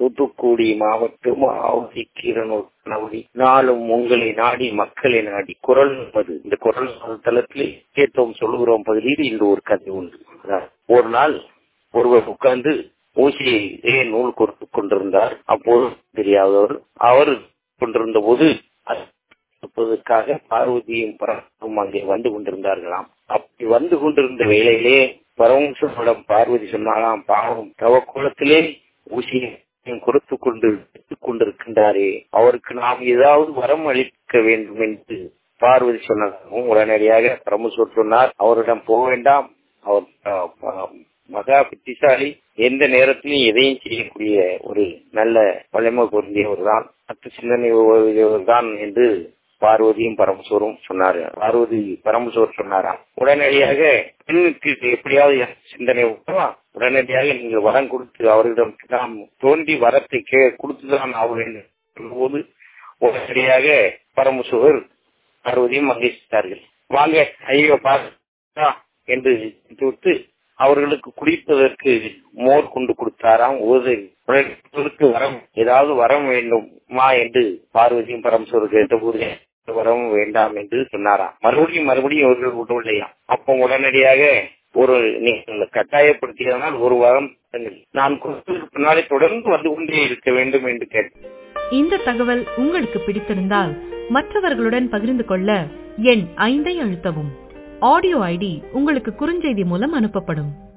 தூத்துக்குடி மாவட்டம் ஆவடி கீரனூர் கணவரி நாளும் உங்களை நாடி மக்களை நாடி குரல் மது இந்த குரல் தளத்திலே கேட்டோம் சொல்லுகிறோம் பகுதியில் இந்த ஒரு கதை உண்டு அதான் ஒரு நாள் ஒருவர் உட்கார்ந்து ஊசியை நூல் கொடுத்து கொண்டிருந்தார் அப்போது தெரியாதவர் அவர் கொண்டிருந்த போது இருப்பதற்காக பார்வதியும் பரவும் அங்கே வந்து கொண்டிருந்தார்களாம் அப்படி வந்து கொண்டிருந்த வேளையிலே பரமசிவனிடம் பார்வதி சொன்னாலாம் பாவம் தவக்குளத்திலே ஊசியை கொடுத்து கொண்டு கொண்டிருக்கின்றாரே அவருக்கு நாம் ஏதாவது வரம் அளிக்க வேண்டும் என்று பார்வதி சொன்னதாகவும் உடனடியாக பரமேஸ்வர் சொன்னார் அவரிடம் போக வேண்டாம் அவர் மகா புத்திசாலி எந்த நேரத்திலும் எதையும் செய்யக்கூடிய ஒரு நல்ல வலிமை பொருந்தியவர் தான் மற்ற சிந்தனை தான் என்று பார்வதியும் பரமசோரும் சொன்னாரு பார்வதி பரமசோர் சொன்னாராம் உடனடியாக பெண்ணுக்கு எப்படியாவது சிந்தனை உடனடியாக நீங்கள் வரம் கொடுத்து அவரிடம் நாம் தோன்றி வரத்தை கே கொடுத்துதான் ஆக வேண்டும் போது உடனடியாக பரமசோர் பார்வதியும் மகிழ்ச்சித்தார்கள் வாங்க ஐயோ பார்த்தா என்று விட்டு அவர்களுக்கு குடிப்பதற்கு மோர் கொண்டு கொடுத்தாராம் உதவிக்கு வரம் ஏதாவது வரம் வேண்டுமா என்று பார்வதியும் பரமசோர் கேட்டபோது வரவும் வேண்டாம் என்று சொன்னாராம் மறுபடியும் மறுபடியும் அவர்கள் விடவில்லையா அப்போ உடனடியாக ஒரு நீங்கள் கட்டாயப்படுத்தியதனால் ஒரு வாரம் நான் கொடுத்ததுக்கு பின்னாலே தொடர்ந்து வந்து கொண்டே இருக்க வேண்டும் என்று கேட்டேன் இந்த தகவல் உங்களுக்கு பிடித்திருந்தால் மற்றவர்களுடன் பகிர்ந்து கொள்ள எண் ஐந்தை அழுத்தவும் ஆடியோ ஐடி உங்களுக்கு குறுஞ்செய்தி மூலம் அனுப்பப்படும்